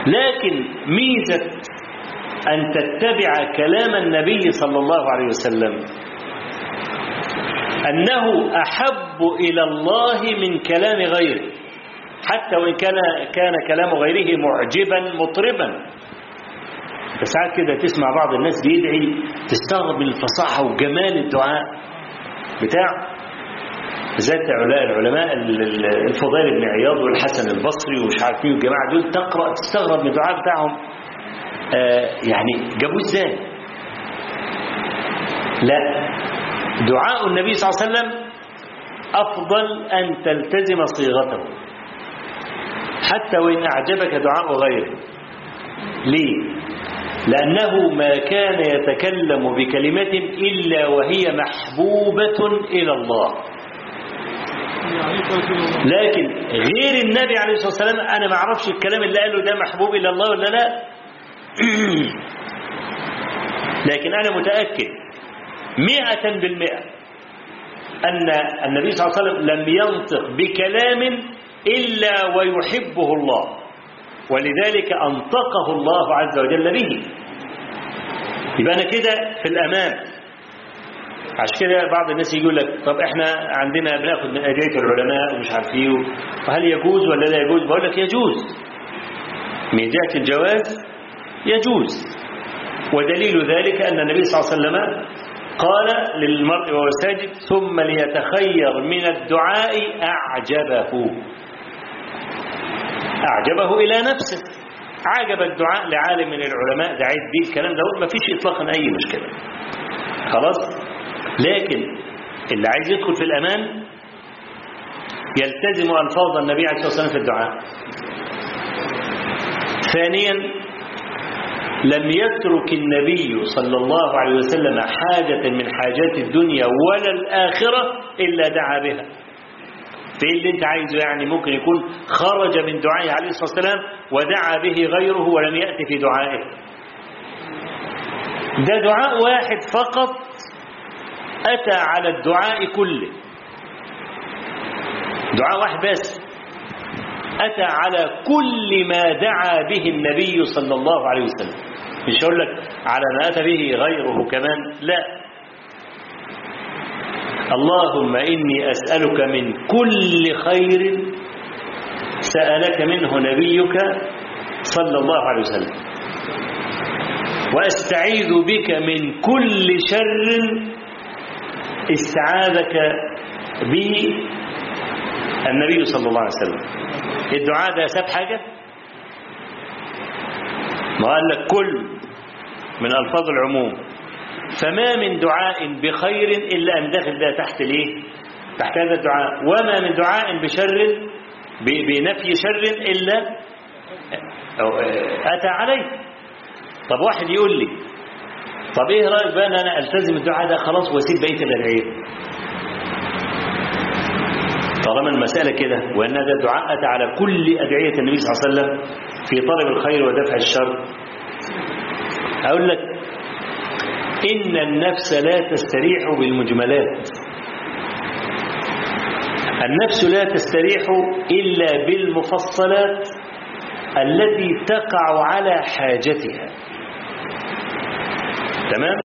لكن ميزة أن تتبع كلام النبي صلى الله عليه وسلم أنه أحب إلى الله من كلام غيره حتى وإن كان كان كلام غيره معجبا مطربا فساعات كده تسمع بعض الناس بيدعي تستغرب من الفصاحة وجمال الدعاء بتاع ذات علماء العلماء الفضيل بن عياض والحسن البصري ومش عارف مين والجماعة دول تقرأ تستغرب من الدعاء بتاعهم آه يعني جابوه ازاي لا دعاء النبي صلى الله عليه وسلم أفضل أن تلتزم صيغته حتى وإن أعجبك دعاء غيره ليه لأنه ما كان يتكلم بكلمة إلا وهي محبوبة إلى الله لكن غير النبي عليه الصلاة والسلام أنا ما أعرفش الكلام اللي قاله ده محبوب إلى الله ولا لا لكن أنا متأكد مئة بالمئة أن النبي صلى الله عليه وسلم لم ينطق بكلام إلا ويحبه الله ولذلك أنطقه الله عز وجل به يبقى أنا كده في الأمان عشان كده بعض الناس يقول لك طب احنا عندنا بناخد من أدعية العلماء ومش عارف ايه وهل يجوز ولا لا يجوز بقول لك يجوز من جهة الجواز يجوز ودليل ذلك أن النبي صلى الله عليه وسلم قال للمرء وهو ساجد ثم ليتخير من الدعاء أعجبه أعجبه إلى نفسه عجب الدعاء لعالم من العلماء دعيت به الكلام ده ما فيش إطلاقا أي مشكلة خلاص لكن اللي عايز يدخل في الأمان يلتزم ألفاظ النبي عليه الصلاة والسلام في الدعاء ثانيا لم يترك النبي صلى الله عليه وسلم حاجة من حاجات الدنيا ولا الآخرة إلا دعا بها في اللي انت عايزه يعني ممكن يكون خرج من دعائه عليه الصلاة والسلام ودعا به غيره ولم يأتي في دعائه ده دعاء واحد فقط أتى على الدعاء كله دعاء واحد بس أتى على كل ما دعا به النبي صلى الله عليه وسلم مش هقول لك على ما أتى به غيره كمان لا اللهم إني أسألك من كل خير سألك منه نبيك صلى الله عليه وسلم وأستعيذ بك من كل شر استعاذك به النبي صلى الله عليه وسلم الدعاء ده ساب حاجة ما قال لك كل من ألفاظ العموم فما من دعاء بخير إلا أن دخل ده تحت الايه تحت هذا الدعاء وما من دعاء بشر بنفي شر إلا أتى عليه طب واحد يقول لي طب ايه رأيك بقى ان انا التزم الدعاء ده خلاص واسيب بقيه الادعيه طالما المسألة كده وأن هذا الدعاء أتى على كل أدعية النبي صلى الله عليه وسلم في طلب الخير ودفع الشر أقول لك إن النفس لا تستريح بالمجملات النفس لا تستريح إلا بالمفصلات التي تقع على حاجتها تمام